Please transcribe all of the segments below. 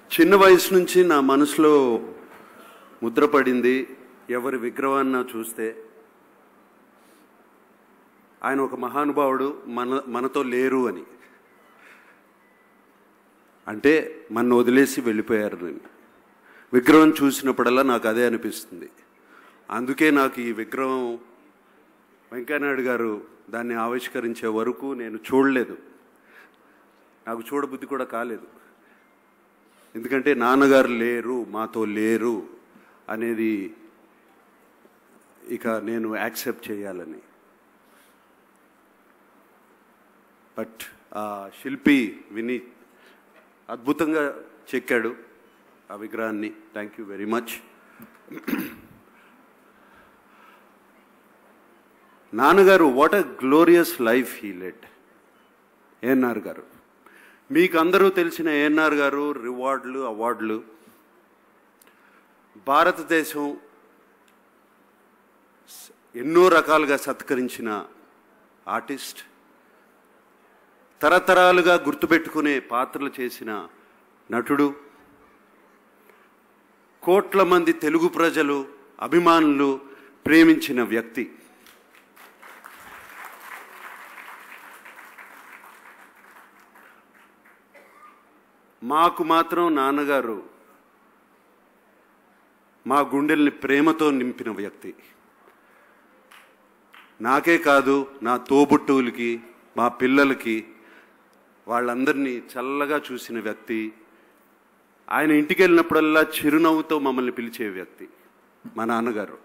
చిన్న వయసు నుంచి నా మనసులో ముద్రపడింది ఎవరి విగ్రహాన్న చూస్తే ఆయన ఒక మహానుభావుడు మన మనతో లేరు అని అంటే మన వదిలేసి వెళ్ళిపోయారు అని విగ్రహం చూసినప్పుడల్లా నాకు అదే అనిపిస్తుంది అందుకే నాకు ఈ విగ్రహం వెంకయ్యనాయుడు గారు దాన్ని ఆవిష్కరించే వరకు నేను చూడలేదు నాకు చూడబుద్ధి కూడా కాలేదు ఎందుకంటే నాన్నగారు లేరు మాతో లేరు అనేది ఇక నేను యాక్సెప్ట్ చేయాలని బట్ ఆ శిల్పి విని అద్భుతంగా చెక్కాడు ఆ విగ్రహాన్ని థ్యాంక్ యూ వెరీ మచ్ నాన్నగారు what a glorious life he led ANR garu మీకు అందరూ తెలిసిన ఏఎన్ఆర్ గారు రివార్డులు అవార్డులు భారతదేశం స- ఎన్నో రకాలుగా సత్కరించిన ఆర్టిస్ట్ తరతరాలుగా గుర్తుపెట్టుకునే పాత్రలు చేసిన నటుడు కోట్ల మంది తెలుగు ప్రజలు అభిమానులు ప్రేమించిన వ్యక్తి మాకు మాత్రం నాన్నగారు మా గుండెల్ని ప్రేమతో నింపిన వ్యక్తి నాకే కాదు నా తోబుట్టువులకి మా పిల్లలకి వాళ్ళందరినీ చల్లగా చూసిన వ్యక్తి ఆయన ఇంటికి వెళ్ళినప్పుడల్లా చిరునవ్వుతో మమ్మల్ని పిలిచే వ్యక్తి మా నాన్నగారు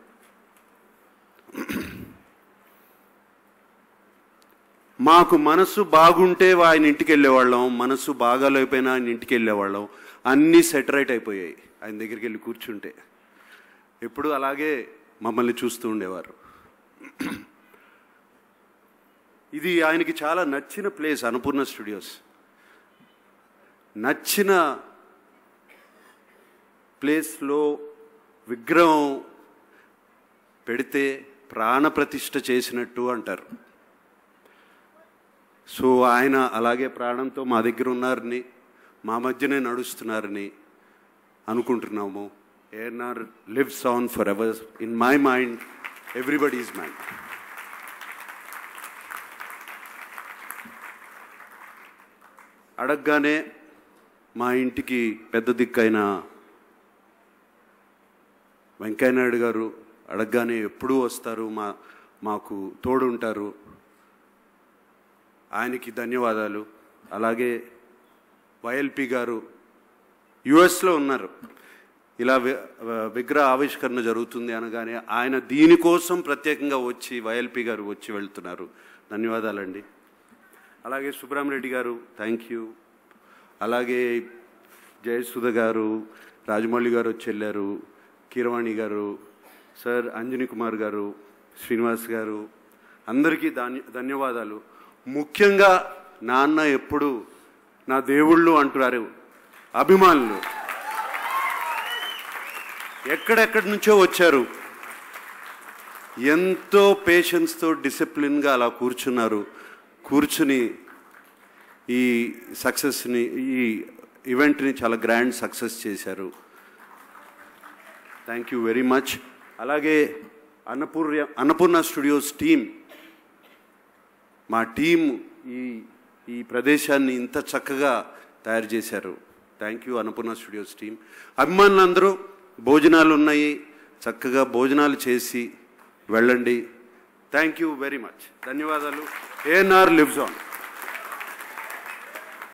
మాకు మనసు బాగుంటే ఆయన ఇంటికి వెళ్ళేవాళ్ళం మనసు బాగాలేకపోయినా ఆయన ఇంటికి వెళ్ళేవాళ్ళం అన్నీ సెటరైట్ అయిపోయాయి ఆయన దగ్గరికి వెళ్ళి కూర్చుంటే ఎప్పుడు అలాగే మమ్మల్ని చూస్తూ ఉండేవారు ఇది ఆయనకి చాలా నచ్చిన ప్లేస్ అన్నపూర్ణ స్టూడియోస్ నచ్చిన ప్లేస్లో విగ్రహం పెడితే ప్రాణప్రతిష్ఠ చేసినట్టు అంటారు సో ఆయన అలాగే ప్రాణంతో మా దగ్గర ఉన్నారని మా మధ్యనే నడుస్తున్నారని అనుకుంటున్నాము ANR lives on for ever in my mind everybody is mind అడగగానే మా ఇంటికి పెద్ద దిక్కైన వెంకయ్యనాయుడు గారు అడగగానే ఎప్పుడూ వస్తారు మా మాకు తోడుంటారు ఆయనకి ధన్యవాదాలు అలాగే వైఎల్పి గారు యుఎస్లో ఉన్నారు ఇలా వి- విగ్రహ ఆవిష్కరణ జరుగుతుంది అనగానే ఆయన దీనికోసం ప్రత్యేకంగా వచ్చి వైఎల్పి గారు వచ్చి వెళ్తున్నారు ధన్యవాదాలండి అలాగే సుబ్రహ్మరెడ్డి గారు థ్యాంక్ యూ అలాగే జయసుధ గారు రాజమౌళి గారు వచ్చి వెళ్ళారు కీరవాణి గారు సార్ అంజనీ కుమార్ గారు శ్రీనివాస్ గారు అందరికీ ధన్య ధన్యవాదాలు ముఖ్యంగా నాన్న ఎప్పుడు నా దేవుళ్ళు అంటున్నారు అభిమానులు ఎక్కడెక్కడి నుంచో వచ్చారు ఎంతో పేషెన్స్తో డిసిప్లిన్గా అలా కూర్చున్నారు కూర్చుని ఈ సక్సెస్ని ఈ ఈవెంట్ని చాలా గ్రాండ్ సక్సెస్ చేశారు థ్యాంక్ యూ వెరీ మచ్ అలాగే అన్నపూర్య అన్నపూర్ణ స్టూడియోస్ టీం మా టీం ఈ ఈ ప్రదేశాన్ని ఇంత చక్కగా తయారు చేశారు thank you Annapurna studios team అభిమానులందరూ భోజనాలు ఉన్నాయి చక్కగా భోజనాలు చేసి వెళ్ళండి థ్యాంక్ యూ వెరీ మచ్ ధన్యవాదాలు ఏఎన్ఆర్ లివ్స్ ఆన్